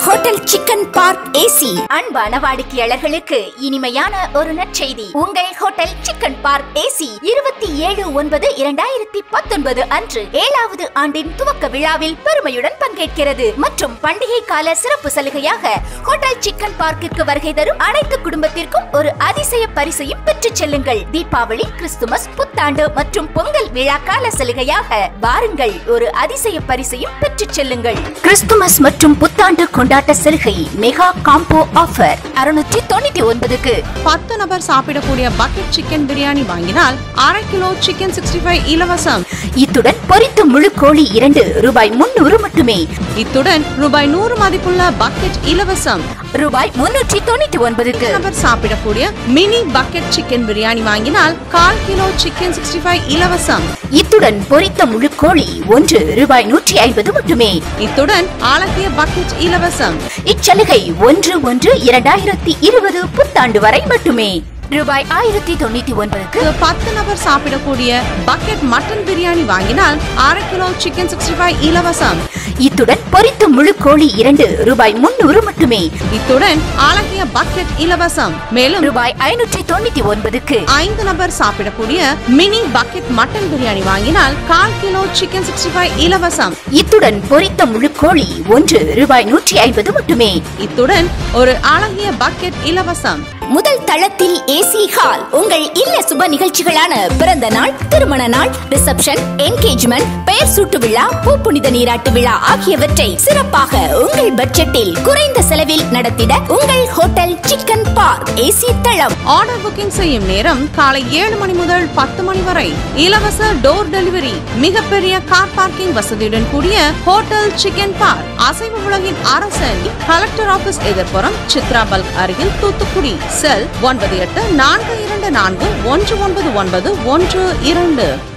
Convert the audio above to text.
hotel chicken park AC அன்பான வாடிக்கையாளர்களுக்கு இனிமையான ஒரு நற்செய்தி உங்கள் ஹோட்டல் சிக்கன் பார்க் ஏசி இருபத்தி ஏழு ஒன்பது இரண்டாயிரத்தி பத்தொன்பது அன்று ஏழாவது ஆண்டின் துவக்க விழாவில் பெருமையுடன் பங்கேற்கிறது மற்றும் பண்டிகை கால சிறப்பு சலுகையாக ஹோட்டல் சிக்கன் பார்க்கிற்கு வருகை தரும் அனைத்து குடும்பத்திற்கும் ஒரு அதிசய பரிசையும் பெற்றுச் செல்லுங்கள் தீபாவளி கிறிஸ்துமஸ் புத்தாண்டு மற்றும் பொங்கல் விழா கால சலுகையாக வாருங்கள் ஒரு அதிசய பரிசையும் பெற்றுச் செல்லுங்கள் கிறிஸ்துமஸ் மற்றும் புத்தாண்டு கொண்டாட்ட சலுகை மெகா காம்போ ஆஃபர் அறுநூற்றி தொண்ணூத்தி ஒன்பதுக்கு பத்து நபர் சாப்பிடக்கூடிய பக்கெட் சிக்கன் பிரியாணி வாங்கினால் அரை கிலோ சிக்கன் சிக்ஸ்டி ஃபைவ் இலவசம் இத்துடன் பொரித்த முழு கோழி இரண்டு ரூபாய் முன்னூறு மட்டுமே இத்துடன் ரூபாய் நூறு மதிப்புள்ள பக்கெட் இலவசம் ரூபாய் முன்னூற்றி தொண்ணூத்தி ஒன்பதுக்கு நபர் சாப்பிடக்கூடிய மினி பக்கெட் சிக்கன் பிரியாணி வாங்கினால் கால் கிலோ சிக்கன் சிக்ஸ்டி ஃபைவ் இலவசம் இத்துடன் பொரித்த முழு கோழி ஒன்று ரூபாய் நூற்றி ஐம்பது மட்டுமே இத்துடன் அழகிய பக்கெட் இலவசம் இச்சலுகை ஒன்று ஒன்று இரண்டாயிரத்தி இருபது புத்தாண்டு வரை மட்டுமே ரூபாய் ஆயிரத்தி தொண்ணூத்தி ஒன்பதுக்கு இது பத்து நபர் சாப்பிடக்கூடிய பக்கெட் மட்டன் பிரியாணி வாங்கினால் அரை கிலோ சிக்கன் சிக்ஸ்டி ஃபைவ் இலவசம் இத்துடன் பொரித்த முழு கோழி இரண்டு ரூபாய் முன்னூறு மட்டுமே இத்துடன் அழகிய பக்கெட் இலவசம் மேலும் ரூபாய் ஐநூற்றி தொண்ணூத்தி ஒன்பதுக்கு ஐந்து நபர் சாப்பிடக்கூடிய மினி பக்கெட் மட்டன் பிரியாணி வாங்கினால் கால் கிலோ சிக்கன் சிக்ஸ்டி ஃபைவ் இலவசம் இத்துடன் பொரித்த முழு கோழி ஒன்று ரூபாய் நூற்றி ஐம்பது மட்டுமே இத்துடன் ஒரு அழகிய பக்கெட் இலவசம் முதல் தளத்தில் ஏசி ஹால் உங்கள் இல்ல சுப நிகழ்ச்சிகளான பிறந்த நாள் திருமண நாள் ரிசப்ஷன் என்கேஜ்மெண்ட் பெயர் சூட்டு விழா பூப்புனித நீராட்டு விழா ஆகியவற்றை சிறப்பாக உங்கள் பட்ஜெட்டில் குறைந்த செலவில் நடத்திட உங்கள் ஹோட்டல் சிக்கன் பார்க் ஏசி தளம் ஆர்டர் புக்கிங் செய்யும் நேரம் காலை ஏழு மணி முதல் பத்து மணி வரை இலவச டோர் டெலிவரி மிகப்பெரிய கார் பார்க்கிங் வசதியுடன் கூடிய ஹோட்டல் சிக்கன் பார்க் அசைவ உலகின் அரசன் கலெக்டர் ஆபீஸ் எதிர்ப்புறம் சித்ரா பல்க் அருகில் தூத்துக்குடி செல் ஒன்பது எட்டு நான்கு இரண்டு நான்கு ஒன்று ஒன்பது ஒன்பது ஒன்று இரண்டு